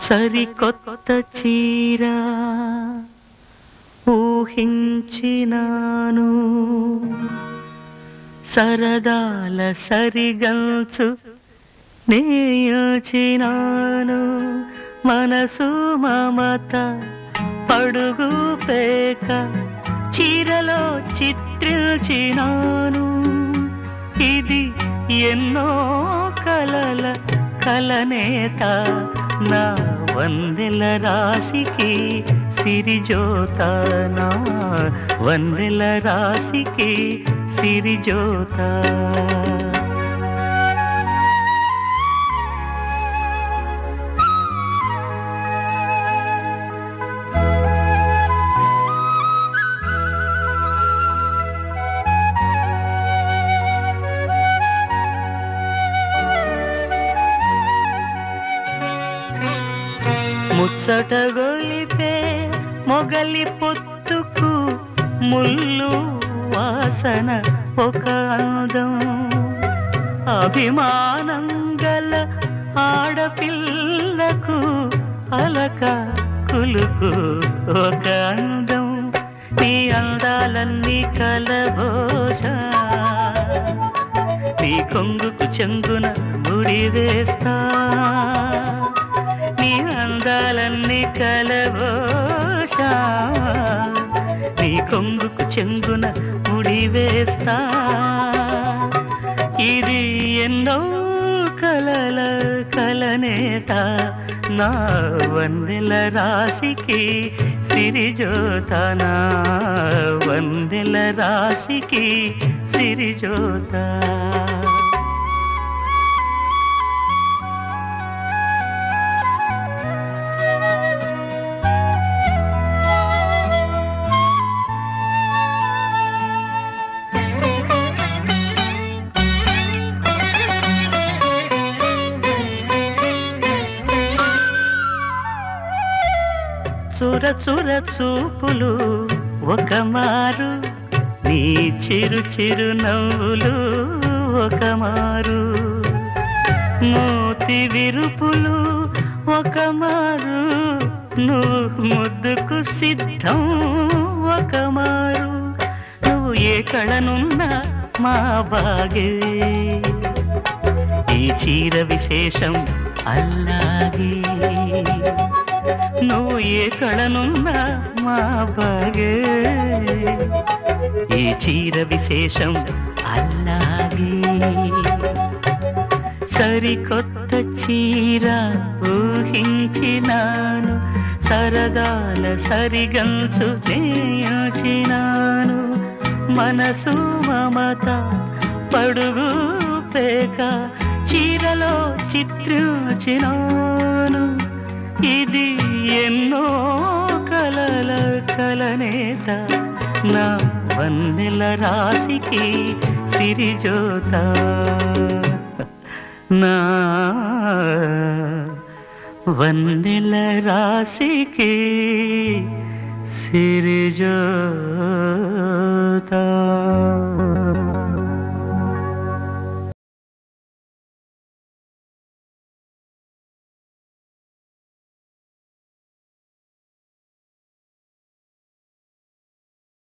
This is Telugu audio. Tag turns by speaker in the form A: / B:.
A: సరికొత్త చీర ఊహించినాను సరదాల సరిగల్చు నేయోచినాను మనసు మమత పడుగు పేక చీరలో చిత్రించినాను ఇది ఎన్నో కలల కలనేత నా వందెల రాశికి సిరిజోత నా వందెల రాశికి సిరిజోత ముచ్చట గొలిపే మొగలి పొత్తుకు ముళ్ళు వాసన ఒక అందం అభిమానం గల ఆడపిల్లకు అలక కులుకు ఒక అందం నీ అందాలన్నీ కలబోష నీ కొంగుకు చెంగున ముడి వేస్తా నీ అందాలన్నీ కలబోషా నీ కొంగుకు చెంగున ముడి వేస్తా ఇది ఎన్నో కలల కలనేత నా వందెల రాశికి సిరిజోత నా వందెల రాశికి సిరిజోత చుర చుర చూపులు ఒక మారు నీ చిరు చిరు నవ్వులు ఒక మారు మూతి విరుపులు ఒక మారు నువ్వు ముద్దుకు సిద్ధం ఒక మారు నువ్వు ఏ కళనున్నా మా బాగే ఈ చీర విశేషం అల్లాగే నువ్వు ఏ కళనున్నా మా బాగే ఈ చీర విశేషం అల్లాగే సరికొత్త చీర ఊహించినాను సరదాల సరిగంచు నేయాచినాను మనసు మమత పడుగు పేక చీరలో చిత్రించినాను ఇది ఎన్నో కలల కలనేత నా వన్నెల రాశికి సిరిజోత నా వన్నెల రాశికి సిరిజోత